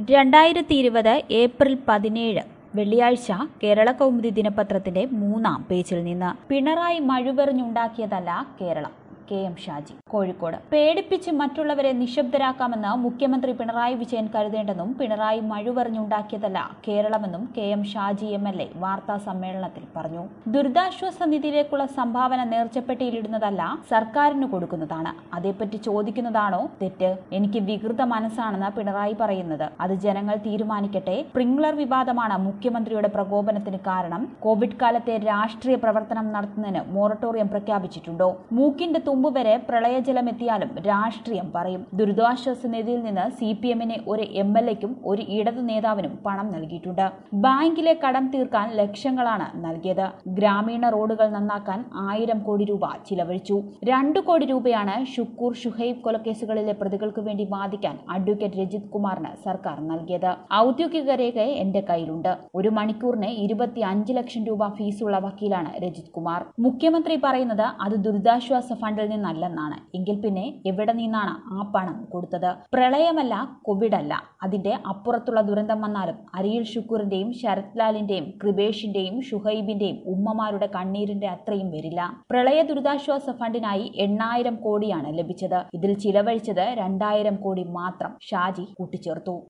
രണ്ടായിരത്തി ഇരുപത് ഏപ്രിൽ പതിനേഴ് വെള്ളിയാഴ്ച കേരള കൗമുദി ദിനപത്രത്തിന്റെ മൂന്നാം പേജിൽ നിന്ന് പിണറായി മഴുവെറിഞ്ഞുണ്ടാക്കിയതല്ല കേരളം കെ എം ഷാജി കോഴിക്കോട് പേടിപ്പിച്ച് മറ്റുള്ളവരെ നിശബ്ദരാക്കാമെന്ന് മുഖ്യമന്ത്രി പിണറായി വിജയൻ കരുതേണ്ടെന്നും പിണറായി മഴുവെറിഞ്ഞുണ്ടാക്കിയതല്ല കേരളമെന്നും K M Shaji M L A വാർത്താ സമ്മേളനത്തിൽ പറഞ്ഞു ദുരിതാശ്വാസ നിധിയിലേക്കുള്ള സംഭാവന നേർച്ചപ്പെട്ടിയിലിടുന്നതല്ല സർക്കാരിന് കൊടുക്കുന്നതാണ് അതേപ്പറ്റി ചോദിക്കുന്നതാണോ തെറ്റ് എനിക്ക് വികൃത മനസ്സാണെന്ന് പിണറായി പറയുന്നത് അത് ജനങ്ങൾ തീരുമാനിക്കട്ടെ പ്രിംഗ്ലർ വിവാദമാണ് മുഖ്യമന്ത്രിയുടെ പ്രകോപനത്തിന് കാരണം കോവിഡ് കാലത്തെ രാഷ്ട്രീയ പ്രവർത്തനം നടത്തുന്നതിന് മൊറട്ടോറിയം പ്രഖ്യാപിച്ചിട്ടുണ്ടോ മൂക്കിന്റെ തുമ്പ് വരെ പ്രളയജലം എത്തിയാലും രാഷ്ട്രീയം പറയും ദുരിതാശ്വാസ നിധിയിൽ നിന്ന് സി പി എമ്മിനെ ഒരു എം എൽ എക്കും ഒരു ഇടതു നേതാവിനും പണം നൽകിയിട്ടുണ്ട് ബാങ്കിലെ കടം തീർക്കാൻ ലക്ഷങ്ങളാണ് നൽകിയത് ഗ്രാമീണ റോഡുകൾ നന്നാക്കാൻ ആയിരം കോടി രൂപ ചിലവഴിച്ചു രണ്ടു കോടി രൂപയാണ് ഷുക്കൂർ ഷുഹൈബ് കൊലക്കേസുകളിലെ പ്രതികൾക്ക് വേണ്ടി വാദിക്കാൻ അഡ്വക്കേറ്റ് രജിത് കുമാറിന് സർക്കാർ നൽകിയത് ഔദ്യോഗിക രേഖ എന്റെ കയ്യിലുണ്ട് ഒരു മണിക്കൂറിന് ഇരുപത്തി അഞ്ച് ലക്ഷം രൂപ ഫീസുള്ള വക്കീലാണ് രജിത് കുമാർ മുഖ്യമന്ത്രി പറയുന്നത് അത് ദുരിതാശ്വാസ ഫണ്ടിൽ നിന്നല്ലെന്നാണ് എങ്കിൽ പിന്നെ എവിടെ നിന്നാണ് ആ പണം കൊടുത്തത് പ്രളയമല്ല കോവിഡ് അല്ല അതിന്റെ അപ്പുറത്തുള്ള ദുരന്തം വന്നാലും അരിയിൽ ഷുക്കൂറിന്റെയും ശരത് ലാലിന്റെയും കൃപേഷിന്റെയും ഷുഹൈബിന്റെയും ഉമ്മമാരുടെ കണ്ണീരിന്റെ അത്രയും വരില്ല പ്രളയ ദുരിതാശ്വാസ ഫണ്ടിനായി എണ്ണായിരം കോടിയാണ് ലഭിച്ചത് ഇതിൽ ചിലവഴിച്ചത് രണ്ടായിരം കോടി മാത്രം ഷാജി കൂട്ടിച്ചേർത്തു